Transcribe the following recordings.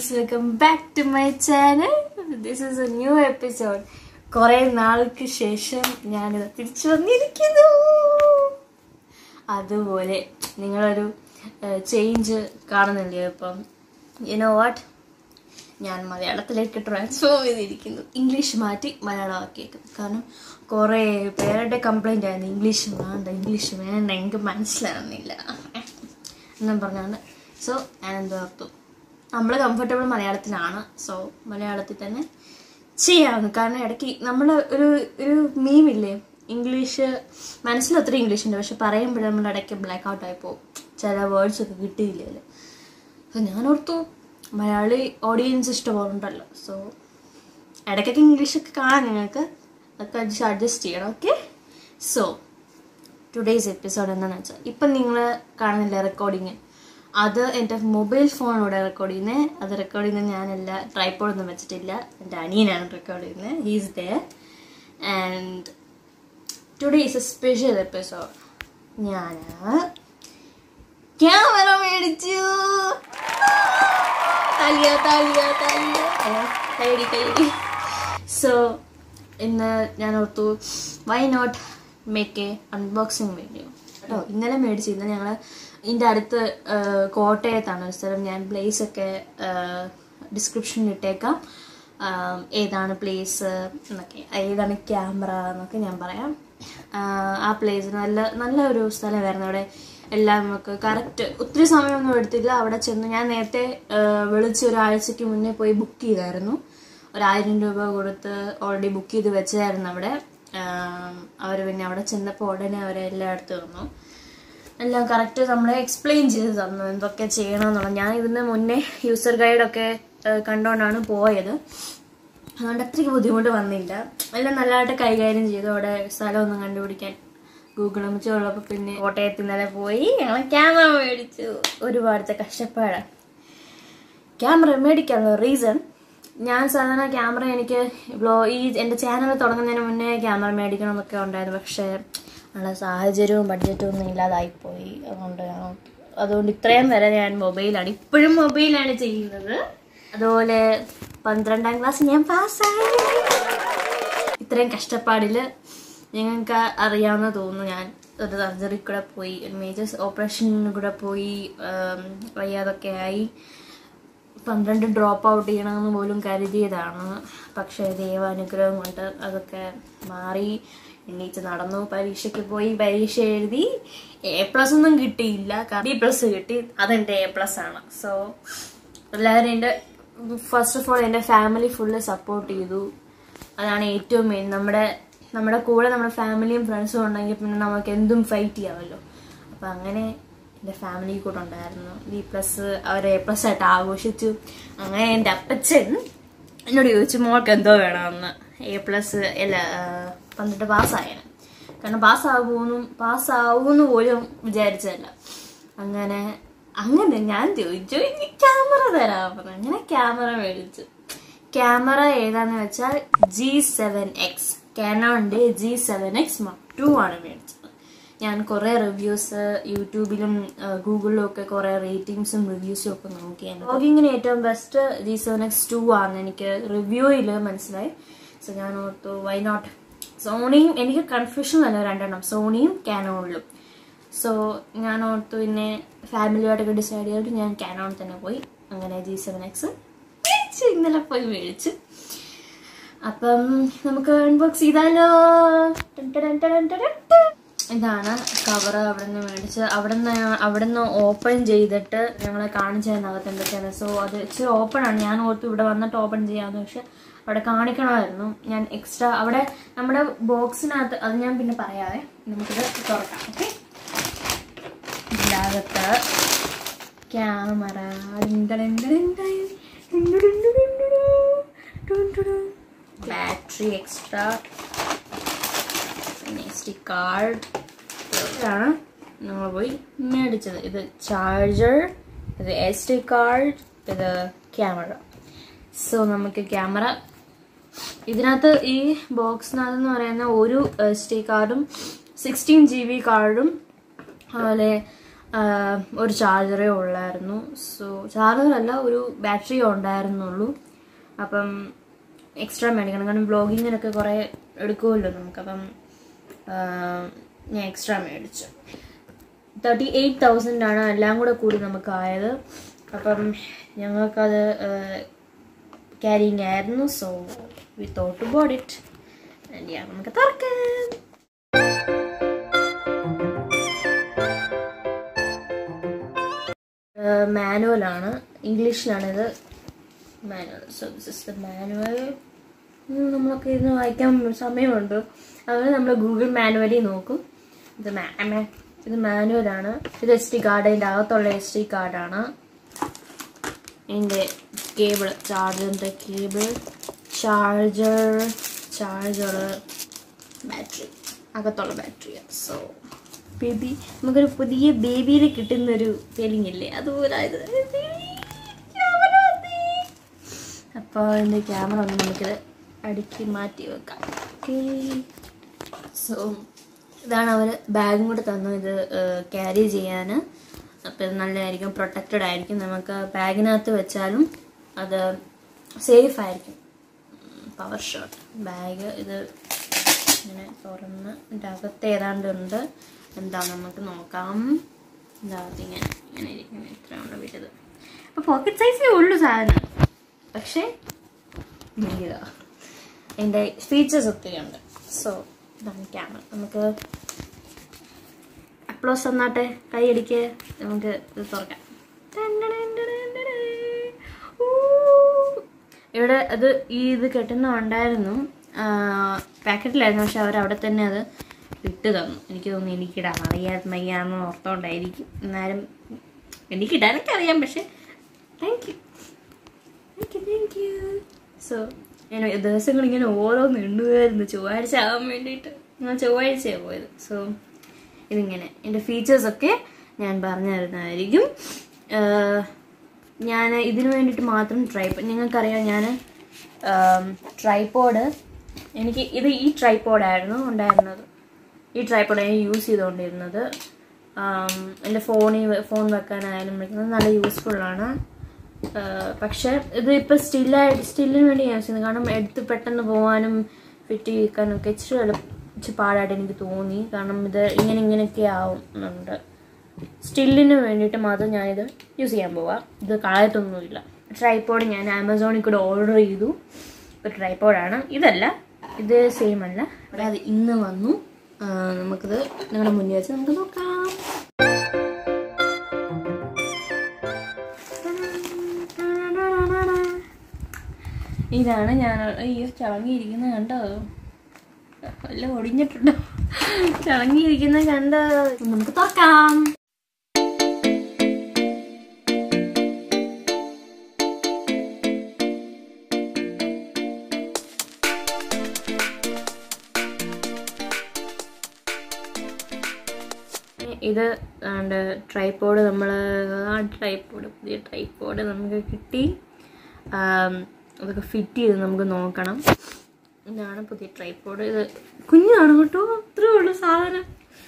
Guys welcome back to my channel this is a new episode കുറെ നാൾക്ക് ശേഷം ഞാനിത് തിരിച്ചു വന്നിരിക്കുന്നു അതുപോലെ നിങ്ങളൊരു ചേഞ്ച് കാണുന്നില്ലേ ഇപ്പം യുനോ വാട്ട് ഞാൻ മലയാളത്തിലേക്ക് ട്രാൻസ്ഫോം ചെയ്തിരിക്കുന്നു ഇംഗ്ലീഷ് മാറ്റി മലയാളമാക്കിയേക്കും കാരണം കുറേ പേരുടെ കംപ്ലൈൻ്റ് ആയിരുന്നു ഇംഗ്ലീഷ് വേണ്ട ഇംഗ്ലീഷ് വേണ്ട എനിക്ക് മനസ്സിലാവുന്നില്ല എന്നും പറഞ്ഞാണ് സോ ഞാൻ എന്ത് ഓർത്തു നമ്മൾ കംഫർട്ടബിൾ മലയാളത്തിലാണ് സോ മലയാളത്തിൽ തന്നെ ചെയ്യാവുന്നു കാരണം ഇടയ്ക്ക് നമ്മൾ ഒരു ഒരു മീമില്ലേ ഇംഗ്ലീഷ് മനസ്സിൽ ഒത്തിരി ഇംഗ്ലീഷ് ഉണ്ട് പക്ഷെ പറയുമ്പോഴേ നമ്മൾ ഇടയ്ക്ക് ബ്ലാക്ക് ഔട്ട് ആയി പോകും ചില വേർഡ്സ് ഒക്കെ കിട്ടിയില്ലല്ലോ അപ്പോൾ ഞാൻ ഓർത്തു മലയാളി ഓഡിയൻസ് ഇഷ്ടപ്പെടുന്നുണ്ടല്ലോ സോ ഇടയ്ക്കൊക്കെ ഇംഗ്ലീഷൊക്കെ കാണാം നിങ്ങൾക്ക് അതൊക്കെ അഡ്ജസ്റ്റ് അഡ്ജസ്റ്റ് ചെയ്യണം ഓക്കെ സോ ടുഡേയ്സ് എപ്പിസോഡ് എന്താണെന്ന് വെച്ചാൽ ഇപ്പം നിങ്ങൾ കാണുന്നില്ല റെക്കോർഡിങ് അത് എൻ്റെ മൊബൈൽ ഫോണിലൂടെ റെക്കോർഡ് ചെയ്യുന്നത് അത് റെക്കോർഡ് ചെയ്യുന്നത് ഞാനല്ല ട്രൈപ്പോഡൊന്നും വെച്ചിട്ടില്ല എൻ്റെ അനിയനാണ് റെക്കോർഡ് ചെയ്യുന്നത് he's there and today is a special episode ഞാൻ ക്യാമറ മേടിച്ചു താലിയ താലിയ താലിയ കൈയടി കൈയടി സോ ഇന്ന് ഞാൻ ഓർത്തു why not make a unboxing video കേട്ടോ ഇന്നലെ മേടിച്ചു ഇന്ന് ഞങ്ങൾ ഇതിൻ്റെ അടുത്ത് ആ, കോട്ടയത്താണ് ഒരു സ്ഥലം ഞാൻ പ്ലേസ് ഒക്കെ ഡിസ്ക്രിപ്ഷനിൽ ഇട്ടേക്കാം ആ, ഏതാണ് പ്ലേസ് എന്നൊക്കെ ഏതാണ് ക്യാമറ എന്നൊക്കെ ഞാൻ പറയാം ആ, ആ പ്ലേസ് നല്ല നല്ല ഒരു സ്ഥലമായിരുന്നു അവിടെ എല്ലാം നമുക്ക് കറക്റ്റ് ഒത്തിരി സമയമൊന്നും എടുത്തില്ല അവിടെ ചെന്ന് ഞാൻ നേരത്തെ ആ, വിളിച്ച് ഒരാഴ്ചക്ക് മുന്നേ പോയി ബുക്ക് ചെയ്തായിരുന്നു ഒരായിരം രൂപ കൊടുത്ത് ഓൾറെഡി ബുക്ക് ചെയ്ത് വെച്ചായിരുന്നു അവിടെ അവർ പിന്നെ അവിടെ ചെന്നപ്പോൾ ഉടനെ അവരെ എല്ലായിടത്തും തന്നു എല്ലാം കറക്റ്റ് നമ്മളെ എക്സ്പ്ലെയിൻ ചെയ്ത് തന്നു എന്തൊക്കെ ചെയ്യണമെന്നുള്ളത് ഞാൻ ഇതിന് മുന്നേ യൂസർ ഗൈഡൊക്കെ കണ്ടുകൊണ്ടാണ് പോയത് അതുകൊണ്ട് അത്രയ്ക്ക് ബുദ്ധിമുട്ട് വന്നില്ല എല്ലാം നല്ലതായിട്ട് കൈകാര്യം ചെയ്തു അവിടെ സ്ഥലമൊന്നും കണ്ടുപിടിക്കാൻ ഗൂഗിൾ അമ്മച്ച് ഉള്ളപ്പോൾ പിന്നെ കോട്ടയത്ത് ഇന്നലെ പോയി ഞങ്ങൾ ക്യാമറ മേടിച്ചു ഒരുപാടത്തെ കഷ്ടപ്പാടാണ് ക്യാമറ മേടിക്കാനുള്ള റീസൺ ഞാൻ സാധാരണ ക്യാമറ എനിക്ക് ബ്ലോ ഈ എൻ്റെ ചാനൽ തുടങ്ങുന്നതിന് മുന്നേ ക്യാമറ മേടിക്കണം എന്നൊക്കെ ഉണ്ടായിരുന്നു പക്ഷേ ഉള്ള സാഹചര്യവും ബഡ്ജറ്റും ഒന്നും ഇല്ലാതായിപ്പോയി അതുകൊണ്ട് ഞാൻ അതുകൊണ്ട് ഇത്രയും വരെ ഞാൻ മൊബൈലാണ് ഇപ്പോഴും മൊബൈലാണ് ചെയ്യുന്നത് അതുപോലെ പന്ത്രണ്ടാം ക്ലാസ് ഞാൻ പാസ്സായി ഇത്രയും കഷ്ടപ്പാടിൽ ഞങ്ങൾക്ക് അറിയാവുന്ന തോന്നുന്നു ഞാൻ ഒരു സർജറി കൂടെ പോയി ഒരു മേജർ ഓപ്പറേഷന് കൂടെ പോയി ഉം, വയ്യാതൊക്കെ ആയി പന്ത്രണ്ട് ഡ്രോപ്പ് ഔട്ട് ചെയ്യണമെന്ന് പോലും കരുതിയതാണ് പക്ഷേ ദൈവാനുഗ്രഹം കൊണ്ട് അതൊക്കെ മാറി എണ്ണീച്ച് നടന്നു പരീക്ഷയ്ക്ക് പോയി പരീക്ഷ എഴുതി എ പ്ലസ് ഒന്നും കിട്ടിയില്ല ബി പ്ലസ് കിട്ടി അതെൻ്റെ എ പ്ലസ് ആണ് സോ എല്ലാവരും എൻ്റെ ഫസ്റ്റ് ഓഫ് ഓൾ എൻ്റെ ഫാമിലി ഫുള്ള് സപ്പോർട്ട് ചെയ്തു അതാണ് ഏറ്റവും മെയിൻ നമ്മുടെ നമ്മുടെ കൂടെ നമ്മുടെ ഫാമിലിയും ഫ്രണ്ട്സും ഉണ്ടെങ്കിൽ പിന്നെ നമുക്ക് എന്തും ഫൈറ്റ് ചെയ്യാമല്ലോ അപ്പം അങ്ങനെ എൻ്റെ ഫാമിലി കൂടെ ഉണ്ടായിരുന്നു ബി പ്ലസ് അവർ എ പ്ലസ് ആയിട്ട് ആഘോഷിച്ചു അങ്ങനെ എൻ്റെ അപ്പച്ചൻ എന്നോട് ചോദിച്ചു മോൾക്ക് എന്തോ വേണമെന്ന് എ പ്ലസ് അല്ല ആ, പന്ത്രണ്ട് പാസ്സായാണ് കാരണം പാസ്സാകുമെന്നും പാസ്സാവുമെന്ന് പോലും വിചാരിച്ചതല്ല അങ്ങനെ അങ്ങനെ ഞാൻ ചോദിച്ചു എനിക്ക് ക്യാമറ തരാമെന്ന് അങ്ങനെ ക്യാമറ മേടിച്ചു ക്യാമറ ഏതാന്ന് വെച്ചാൽ ജി സെവൻ എക്സ് കാനോണിന്റെ ജി സെവൻ എക്സ് ടു ആണ് മേടിച്ചത് ഞാൻ കുറേ റിവ്യൂസ് യൂട്യൂബിലും ആ, ഗൂഗിളിലും ഒക്കെ കുറേ റേറ്റിംഗ്സും റിവ്യൂസും ഒക്കെ നോക്കിയാണ് വ്ളോഗിങ്ങിന് ഏറ്റവും best G seven X two ആണ് എനിക്ക് റിവ്യൂയിൽ മനസ്സിലായി സോ ഞാൻ ഓർത്തു വൈ നോട്ട് സോണിയും എനിക്ക് കൺഫ്യൂഷൻ അല്ല രണ്ടെണ്ണം സോണിയും കാനോണിലും സോ ഞാൻ ഓർത്തു പിന്നെ ഫാമിലിയായിട്ടൊക്കെ ഡിസൈഡ് ചെയ്തിട്ട് ഞാൻ കാനോൺ തന്നെ പോയി അങ്ങനെ ജി സെവൻ എക്സ് മേടിച്ചു ഇന്നലെ പോയി മേടിച്ചു അപ്പം നമുക്ക് അൺബോക്സ് ചെയ്താലോ ടൻ ടൻ ടൻ ടൻ ടൻ ടൻ. ഇതാണ് കവർ അവിടെ നിന്ന് മേടിച്ച് അവിടെ നിന്ന് അവിടെ നിന്ന് ഓപ്പൺ ചെയ്തിട്ട് ഞങ്ങളെ കാണിച്ചു തന്നകത്ത് എന്തൊക്കെയാണ് സോ അത് ഇച്ചിരി ഓപ്പൺ ആണ് ഞാൻ ഓർത്തു ഇവിടെ വന്നിട്ട് ഓപ്പൺ ചെയ്യാമെന്ന് പക്ഷെ അവിടെ കാണിക്കണമായിരുന്നു ഞാൻ എക്സ്ട്രാ അവിടെ നമ്മുടെ ബോക്സിനകത്ത് അത് ഞാൻ പിന്നെ പറയാവേ നമുക്കിത് തുറക്കാം ഓക്കെ ഇതിനകത്ത് ക്യാമറ ബാറ്ററി എക്സ്ട്രാ പിന്നെ എസ് ഡി കാർഡ് ഇതാണ് നമ്മൾ പോയി മേടിച്ചത് ഇത് ചാർജർ ഇത് എസ് ഡി കാർഡ് ഇത് ക്യാമറ സോ നമുക്ക് ക്യാമറ ഇതിനകത്ത് ഈ ബോക്സിനകത്ത് എന്ന് പറയുന്ന ഒരു എസ് ഡി കാർഡും സിക്സ്റ്റീൻ ജി ബി കാർഡും അതുപോലെ ഒരു ചാർജറേ ഉള്ളായിരുന്നു സോ ചാർജറല്ല ഒരു ബാറ്ററി ഉണ്ടായിരുന്നുള്ളൂ അപ്പം എക്സ്ട്രാ മേടിക്കണം കാരണം ബ്ലോഗിങ്ങിനൊക്കെ കുറേ എടുക്കുമല്ലോ നമുക്കപ്പം ആ, ഞാൻ എക്സ്ട്രാ മേടിച്ചു തേർട്ടി എയ്റ്റ് തൗസൻഡ് ആണ് എല്ലാം കൂടെ കൂടി നമുക്കായത് അപ്പം ഞങ്ങൾക്കത് ക്യാരിങ് ആയിരുന്നു so we thought bought it നമുക്ക് തുറക്കാം മാനുവലാണ് ഇംഗ്ലീഷിലാണിത് manual so this is the manual നമ്മളൊക്കെ ഇരുന്ന് വായിക്കാൻ സമയമുണ്ട് അതുകൊണ്ട് നമ്മൾ ഗൂഗിൾ മാനുവലി നോക്കും ഇത് മാ- മാ- ഇത് മാനുവലാണ് ഇത് എസ് ടി കാർഡ് അതിൻ്റെ അകത്തുള്ള എസ് ടി കാർഡാണ് ഇതിൻ്റെ കേബിൾ ചാർജറിൻ്റെ കേബിൾ ചാർജർ ചാർജർ ബാറ്ററി അകത്തുള്ള ബാറ്ററിയാണ് സോ ബേബി നമുക്കൊരു പുതിയ ബേബിയിൽ കിട്ടുന്നൊരു ഫീലിംഗ് ഇല്ലേ അതുപോലെ ഇത് അപ്പോൾ എൻ്റെ ക്യാമറ ഒന്ന് നമുക്കിത് അടുക്കി മാറ്റി വെക്കാം ഓക്കേ സോ ഇതാണ് അവർ ബാഗും കൂടെ തന്നു ഇത് ക്യാരി ചെയ്യാൻ അപ്പോൾ ഇത് നല്ലതായിരിക്കും പ്രൊട്ടക്റ്റഡ് ആയിരിക്കും നമുക്ക് ബാഗിനകത്ത് വെച്ചാലും അത് സേഫ് ആയിരിക്കും പവർ ഷോട്ട് ബാഗ് ഇത് ഇങ്ങനെ തുറന്ന് ഇതിൻ്റെ അകത്ത് ഏതാണ്ട് ഉണ്ട് എന്താ നമുക്ക് നോക്കാം ഇതിനകത്ത് ഇങ്ങനെ ഇങ്ങനെ ഇരിക്കുന്ന ഇത്രയാണ് വലുത് അപ്പോൾ പോക്കറ്റ് സൈസേ ഉള്ളൂ സാധനം പക്ഷേ ഇതാ അതിൻ്റെ ഫീച്ചേഴ്സ് ഒത്തിരി ഉണ്ട് സോ ഇതാണ് ക്യാമറ നമുക്ക് അപ്ലോസ് തന്നാട്ടെ കൈയടിക്ക് നമുക്ക് ഇത് തുറക്കാം ഊ. ഇവിടെ അത് ഈ ഇത് കെട്ടുന്ന ഉണ്ടായിരുന്നു പാക്കറ്റിലായിരുന്നു പക്ഷെ അവർ അവിടെ തന്നെ അത് ഇട്ട് തന്നു എനിക്ക് തോന്നുന്നു എനിക്കിടാൻ അറിയാതെ വയ്യാന്ന് ഓർത്തോണ്ടായിരിക്കും എന്നാലും എനിക്കിടാനൊക്കെ അറിയാം പക്ഷെ thank you thank you thank you so ഞാൻ ദിവസങ്ങൾ ഇങ്ങനെ ഓരോന്ന് എണ്ണുകയായിരുന്നു ചൊവ്വാഴ്ച ആവാൻ വേണ്ടിയിട്ട് ഞാൻ ചൊവ്വാഴ്ചയാണ് പോയത് സോ ഇതിങ്ങനെ എൻ്റെ ഫീച്ചേഴ്സൊക്കെ ഞാൻ പറഞ്ഞു തരുന്നതായിരിക്കും ആഹ് ഞാൻ ഇതിനു വേണ്ടിയിട്ട് മാത്രം ട്രൈപ്പ് നിങ്ങൾക്കറിയാം ഞാൻ ട്രൈപ്പോഡ് എനിക്ക് ഇത് ഈ ട്രൈപ്പോഡായിരുന്നു ഉണ്ടായിരുന്നത് ഈ ട്രൈപ്പോഡ് ഞാൻ യൂസ് ചെയ്തുകൊണ്ടിരുന്നത് ആം, എൻ്റെ ഫോണിൽ ഫോൺ വെക്കാനായാലും വിളിക്കുന്നത് നല്ല യൂസ്ഫുള്ളാണ് പക്ഷെ ഇത് ഇപ്പോൾ സ്റ്റില്ലായിട്ട് സ്റ്റില്ലിന് വേണ്ടി യൂസ് ചെയ്യുന്നത് കാരണം എടുത്ത് പെട്ടെന്ന് പോകാനും ഫിറ്റ് ചെയ്യിക്കാനും ഒക്കെ ഇച്ചിരി എളുപ്പ ഇച്ചിരി പാടായിട്ട് എനിക്ക് തോന്നി കാരണം ഇത് ഇങ്ങനെ ഇങ്ങനെയൊക്കെ ആവുന്നുണ്ട് സ്റ്റില്ലിന് വേണ്ടിയിട്ട് മാത്രം ഞാനിത് യൂസ് ചെയ്യാൻ പോവാം ഇത് കളയത്തൊന്നുമില്ല ട്രൈപ്പോഡ് ഞാൻ ആമസോണിൽ കൂടെ ഓർഡർ ചെയ്തു ഒരു ട്രൈപ്പോഡാണ് ഇതല്ല ഇത് സെയിം അല്ല ഇവിടെ അത് ഇന്ന് വന്നു ആ, നമുക്കിത് നിങ്ങളുടെ മുന്നിൽ വെച്ച് നമുക്ക് നോക്കാം ഇതാണ് ഞാൻ അയ്യോ ചളങ്ങിയിരിക്കുന്നത് കണ്ടോ വല്ല ഒടിഞ്ഞിട്ടുണ്ടോ ചളങ്ങിയിരിക്കുന്നത് കണ്ടോ നമുക്ക് തുറക്കാം ഇത് ആണ്ട് ട്രൈപ്പോഡ് നമ്മൾ ആ ട്രൈപ്പോഡ് പുതിയ ട്രൈപ്പോഡ് നമുക്ക് കിട്ടി ആം, അതൊക്കെ ഫിറ്റ് ചെയ്ത് നമുക്ക് നോക്കണം ഇതാണ് പുതിയ ട്രൈപ്പോഡ് ഇത് കുഞ്ഞാണ് കേട്ടോ അത്രേ ഉള്ളൂ സാധനം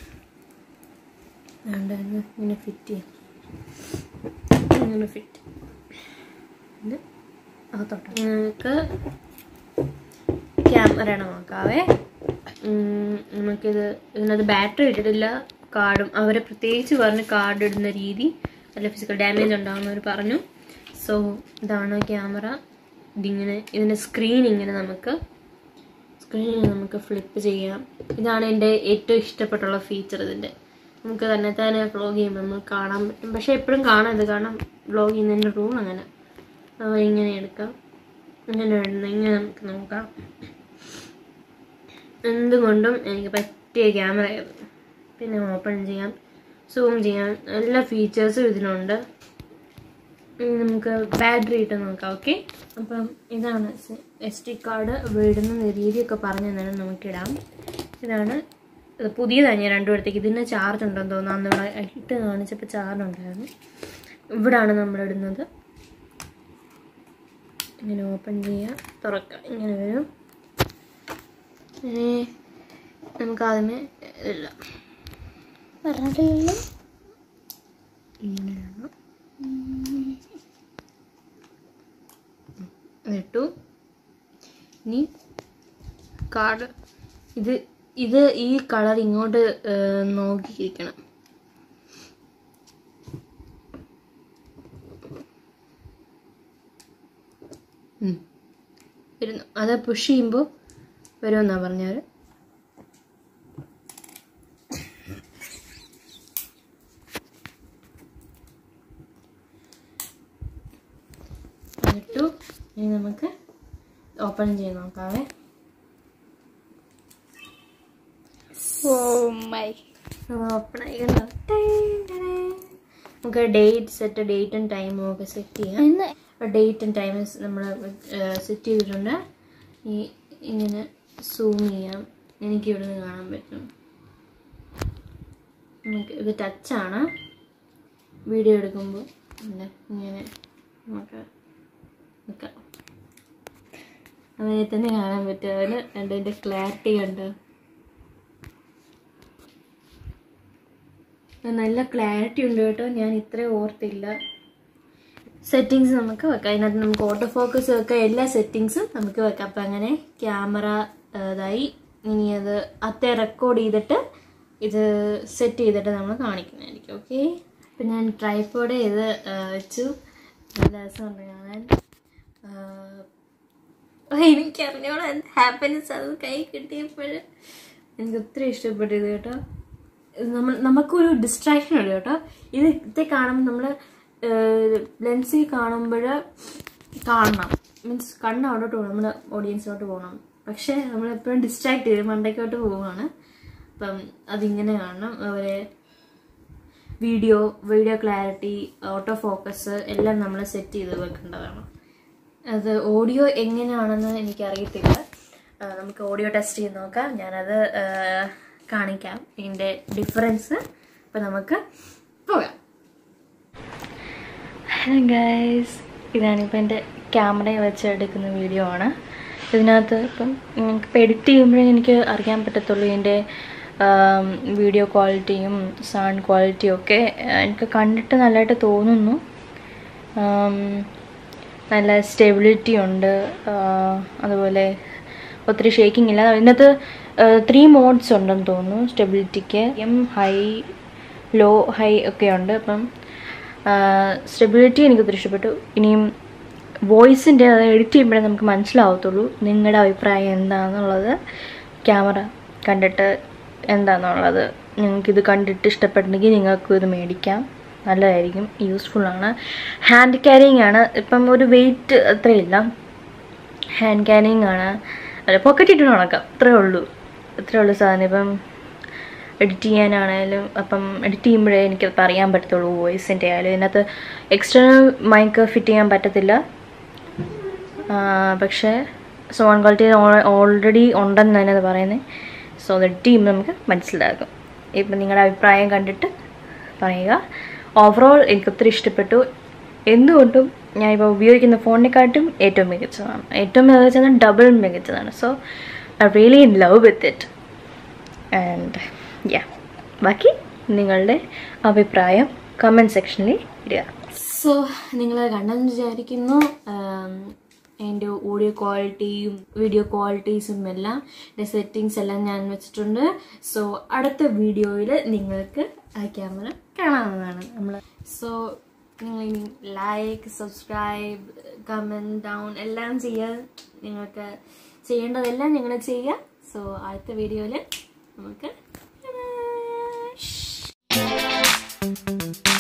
ആണ്ട് ഇത് ഇങ്ങനെ ഫിറ്റ് ചെയ്യാം ഇങ്ങനെ ഫിറ്റ് ഇത് അകത്തോട്ട് നിങ്ങൾക്ക് ക്യാമറയാണ് നോക്കാവേ ഉം, നമുക്കിത് ഇതിനകത്ത് ബാറ്ററി ഇട്ടിട്ടില്ല കാർഡും അവർ പ്രത്യേകിച്ച് പറഞ്ഞ് കാർഡ് ഇടുന്ന രീതി അല്ല ഫിസിക്കൽ ഡാമേജ് ഉണ്ടാകുന്നവർ പറഞ്ഞു സോ ഇതാണ് ക്യാമറ ഇതിങ്ങനെ ഇതിൻ്റെ സ്ക്രീൻ ഇങ്ങനെ നമുക്ക് സ്ക്രീൻ നമുക്ക് ഫ്ലിപ്പ് ചെയ്യാം ഇതാണ് എൻ്റെ ഏറ്റവും ഇഷ്ടപ്പെട്ടുള്ള ഫീച്ചർ ഇതിൻ്റെ നമുക്ക് തന്നെ തന്നെ വ്ളോഗ് ചെയ്യുമ്പോൾ നമുക്ക് കാണാൻ പറ്റും പക്ഷേ എപ്പോഴും കാണാം ഇത് കാരണം വ്ളോഗ് ചെയ്യുന്നതിൻ്റെ റൂൾ അങ്ങനെ അപ്പോൾ ഇങ്ങനെ എടുക്കാം ഇങ്ങനെ ഇടുന്ന ഇങ്ങനെ നമുക്ക് നോക്കാം എന്തുകൊണ്ടും എനിക്ക് പറ്റിയ ക്യാമറ പിന്നെ ഓപ്പൺ ചെയ്യാം സൂം ചെയ്യാം എല്ലാ ഫീച്ചേഴ്സും ഇതിലുണ്ട് ഇനി നമുക്ക് ബാറ്ററി ഇട്ട് നോക്കാം ഓക്കെ അപ്പം ഇതാണ് എസ് ടി കാർഡ് ഇടുന്ന രീതിയൊക്കെ പറഞ്ഞു തന്നാലും നമുക്കിടാം ഇതാണ് ഇത് പുതിയതാണ് ഞാൻ രണ്ടു പേർത്തേക്ക് ഇതിന് ചാർജ് ഉണ്ടെന്ന് തോന്നുന്നു അന്ന് ഇവിടെ ഇട്ട് കാണിച്ചപ്പോൾ ചാർജ് ഉണ്ടായിരുന്നു ഇവിടാണ് നമ്മളിടുന്നത് ഇങ്ങനെ ഓപ്പൺ ചെയ്യാം തുറക്കാം ഇങ്ങനെ വരും ഇനി നമുക്ക് ആദ്യമേ ഇല്ല പറഞ്ഞിട്ടില്ലല്ലോ ഇങ്ങനെ ഇടണം ഇട്ടു ഇനി കാർഡ് ഇത് ഇത് ഈ കളർ ഇങ്ങോട്ട് ഏഹ്, നോക്കിയിരിക്കണം ഉം. വരുന്നു അത് പുഷ് ചെയ്യുമ്പോൾ വരുമെന്നാ പറഞ്ഞവർ ഇട്ടു ഇനി നമുക്ക് ഓപ്പൺ ചെയ്ത് നോക്കാവേ ഓ മൈ ഓപ്പൺ ആയിക്കണ്ടോ നമുക്ക് ഡേറ്റ് സെറ്റ് ഡേറ്റും ടൈമും ഒക്കെ സെറ്റ് ചെയ്യാം ഇന്ന് ഡേറ്റും ടൈമും നമ്മൾ സെറ്റ് ചെയ്തിട്ടുണ്ട് ഈ ഇങ്ങനെ സൂം ചെയ്യാം എനിക്ക് ഇവിടെ നിന്ന് കാണാൻ പറ്റും നമുക്ക് ഇത് ടച്ചാണ് വീഡിയോ എടുക്കുമ്പോൾ ഇങ്ങനെ ഇങ്ങനെ നമുക്ക് നിൽക്കാം അതിനെ തന്നെ കാണാൻ പറ്റും അതിന് അതിൻ്റെ ക്ലാരിറ്റി ഉണ്ട് നല്ല ക്ലാരിറ്റി ഉണ്ട് കേട്ടോ ഞാൻ ഇത്രയും ഓർത്തില്ല സെറ്റിങ്സ് നമുക്ക് വെക്കാം അതിനകത്ത് നമുക്ക് ഓട്ടോ ഫോക്കസ് വെക്കാം എല്ലാ സെറ്റിങ്സും നമുക്ക് വെക്കാം അപ്പം അങ്ങനെ ക്യാമറ ഇതായി ഇനി അത് അത്തെ റെക്കോർഡ് ചെയ്തിട്ട് ഇത് സെറ്റ് ചെയ്തിട്ട് നമ്മൾ കാണിക്കുന്നതായിരിക്കും ഓക്കെ അപ്പം ഞാൻ ട്രൈപ്പോഡ് ചെയ്ത് ആ, വെച്ചു നല്ല രസമുണ്ട് കാണാൻ ആ, എനിക്കറിഞ്ഞോളാം എന്ത് ഹാപ്പിനെസ് അത് കൈ കിട്ടിയപ്പോൾ എനിക്ക് ഒത്തിരി ഇഷ്ടപ്പെട്ടു ഇത് കേട്ടോ ഇത് നമ്മൾ നമുക്കൊരു ഡിസ്ട്രാക്ഷൻ ഉണ്ട് കേട്ടോ ഇത് ഇത് കാണുമ്പോൾ നമ്മൾ ലെൻസിൽ കാണുമ്പോൾ കാണണം മീൻസ് കണ്ണ് അവിടോട്ട് പോകണം നമ്മുടെ ഓഡിയൻസിലോട്ട് പോകണം പക്ഷേ നമ്മളെപ്പോഴും ഡിസ്ട്രാക്ട് ചെയ്ത് മണ്ടയ്ക്കോട്ട് പോവുകയാണ് അപ്പം അതിങ്ങനെ കാണണം അതുപോലെ video video clarity auto focus എല്ലാം നമ്മൾ സെറ്റ് ചെയ്ത് വെക്കേണ്ടതാണ് അത് ഓഡിയോ എങ്ങനെയാണെന്ന് എനിക്കറിയത്തില്ല ആ, നമുക്ക് ഓഡിയോ ടെസ്റ്റ് ചെയ്ത് നോക്കാം ഞാനത് ആ, കാണിക്കാം ഇതിൻ്റെ ഡിഫറൻസ് അപ്പം നമുക്ക് പോകാം ഹലോ ഗൈസ് ഇതാണിപ്പോൾ എൻ്റെ ക്യാമറയിൽ വെച്ച് എടുക്കുന്ന വീഡിയോ ആണ് ഇതിനകത്ത് ഇപ്പം നിങ്ങൾക്ക് എഡിറ്റ് ചെയ്യുമ്പോഴേ എനിക്ക് അറിയാൻ പറ്റത്തുള്ളൂ ഇതിൻ്റെ വീഡിയോ ക്വാളിറ്റിയും സൗണ്ട് ക്വാളിറ്റിയും ഒക്കെ ആ, എനിക്ക് കണ്ടിട്ട് നല്ലതായിട്ട് തോന്നുന്നു ആം, നല്ല സ്റ്റെബിലിറ്റി ഉണ്ട് ആ, അതുപോലെ ഒത്തിരി ഷേക്കിംഗ് ഇല്ല ഇതിനകത്ത് ത്രീ മോഡ്സ് ഉണ്ടെന്ന് തോന്നുന്നു സ്റ്റെബിലിറ്റിക്ക് എം ഹൈ ലോ ഹൈ ഒക്കെ ഉണ്ട് അപ്പം സ്റ്റെബിലിറ്റി എനിക്ക് ഒത്തിരി ഇഷ്ടപ്പെട്ടു ഇനിയും വോയിസിൻ്റെ അത് എഡിറ്റ് ചെയ്യുമ്പോഴേ നമുക്ക് മനസ്സിലാവത്തുള്ളൂ നിങ്ങളുടെ അഭിപ്രായം എന്താണെന്നുള്ളത് ക്യാമറ കണ്ടിട്ട് എന്താണെന്നുള്ളത് നിങ്ങൾക്കിത് കണ്ടിട്ട് ഇഷ്ടപ്പെട്ടിട്ടുണ്ടെങ്കിൽ നിങ്ങൾക്ക് ഇത് മേടിക്കാം നല്ലതായിരിക്കും യൂസ്ഫുള്ളാണ് ഹാൻഡ് ക്യാരിങ് ആണ് ഇപ്പം ഒരു വെയിറ്റ് അത്രയില്ല ഹാൻഡ് ക്യാരിങ് ആണ് അല്ല പോക്കറ്റ് ഇട്ട് നടക്കാം അത്രേ ഉള്ളൂ അത്രേ ഉള്ളൂ സാധനം ഇപ്പം എഡിറ്റ് ചെയ്യാനാണേലും അപ്പം എഡിറ്റ് ചെയ്യുമ്പോഴേ എനിക്കത് അറിയാൻ പറ്റത്തുള്ളൂ വോയിസിൻ്റെ ആയാലും ഇതിനകത്ത് എക്സ്റ്റേണൽ മൈക്ക് ഫിറ്റ് ചെയ്യാൻ പറ്റത്തില്ല ആ, പക്ഷേ സൗണ്ട് ക്വാളിറ്റി ഓൾറെഡി ഉണ്ടെന്ന് തന്നെ അത് പറയുന്നത് സോ അത് എഡിറ്റ് ചെയ്യുമ്പോൾ നമുക്ക് മനസ്സിലാകും ഇപ്പം നിങ്ങളുടെ അഭിപ്രായം കണ്ടിട്ട് പറയുക ഓവറോൾ എനിക്ക് ഒത്തിരി ഇഷ്ടപ്പെട്ടു എന്തുകൊണ്ടും ഞാൻ ഇപ്പോൾ ഉപയോഗിക്കുന്ന ഫോണിനെക്കാട്ടും ഏറ്റവും മികച്ചതാണ് ഏറ്റവും മികച്ചതാണ് ഡബിൾ മികച്ചതാണ് so I really in love with it and yeah ബാക്കി നിങ്ങളുടെ അഭിപ്രായം കമൻറ്റ് സെക്ഷനിൽ ഇടുക സോ നിങ്ങൾ കണ്ടെന്ന് വിചാരിക്കുന്നു എൻ്റെ ഓഡിയോ ക്വാളിറ്റിയും വീഡിയോ ക്വാളിറ്റീസും എല്ലാം എൻ്റെ സെറ്റിങ്സ് എല്ലാം ഞാൻ വെച്ചിട്ടുണ്ട് സോ അടുത്ത വീഡിയോയിൽ നിങ്ങൾക്ക് ആ ക്യാമറ കാണാവുന്നതാണ് നമ്മൾ സോ നിങ്ങൾ ഇനി ലൈക്ക് സബ്സ്ക്രൈബ് കമൻറ്റ് ഡൗൺ എല്ലാം ചെയ്യുക നിങ്ങൾക്ക് ചെയ്യേണ്ടതെല്ലാം നിങ്ങൾ ചെയ്യുക സോ അടുത്ത വീഡിയോയിൽ നമുക്ക്